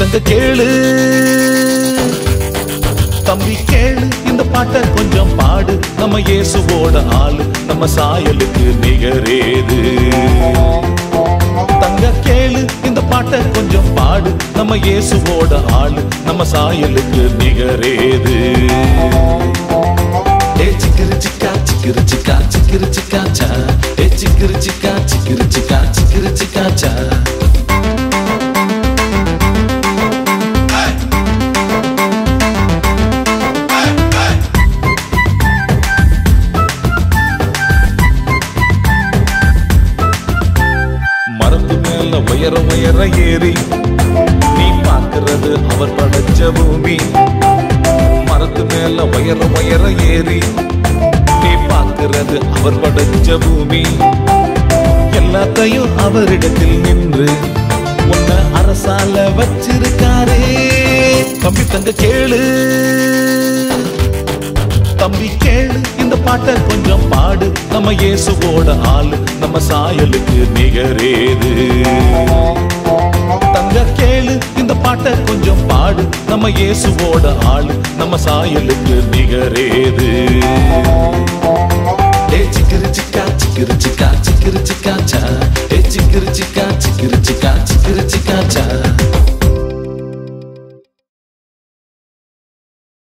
தங்க கேளு தம்பி கேளு இந்த பாட்டை கொஞ்சம் பாடு நம்ம இயேசுவோட ஆளு நம்ம சாயலுக்கு நிகரேது தங்க கேளு இந்த பாட்டை கொஞ்சம் பாடு நம்ம இயேசுவோட ஆளு நம்ம சாயலுக்கு நிகரேது ஏ சிக்கிரு சிக்கா சிக்கிரு சிக்கா சிக்கிரு சிக்கா சா ஏ சிக்கிரு சிக்கா சிக்கிரு சிக்கா சிக்கிரு சிக்கா சா மரத்து மேல உயர உயர ஏறி நீ பார்க்கிறது அவர் படைச்ச பூமி மரத்து மேல உயர உயர ஏறி நீ பார்க்கிறது அவர் படைச்ச பூமி எல்லாத்தையும் அவரிடத்தில் நின்று உன்னை அரசால வச்சிருக்காரே தம்பி தங்க கேளு தம்பி கேளு இந்த பாட்டை கொஞ்சம் பாடு நம்ம இயேசுவோட ஆளு நம்ம சாயலுக்கு நிகரேது தங்க கேளு இந்த பாட்டை கொஞ்சம் பாடு நம்ம இயேசுவோட ஆளு நம்ம சாயலுக்கு நிகரேது ஏ சிக்கிரு சிக்கா சிக்கிரு சிக்கா சிக்கிரு சிக்கா சா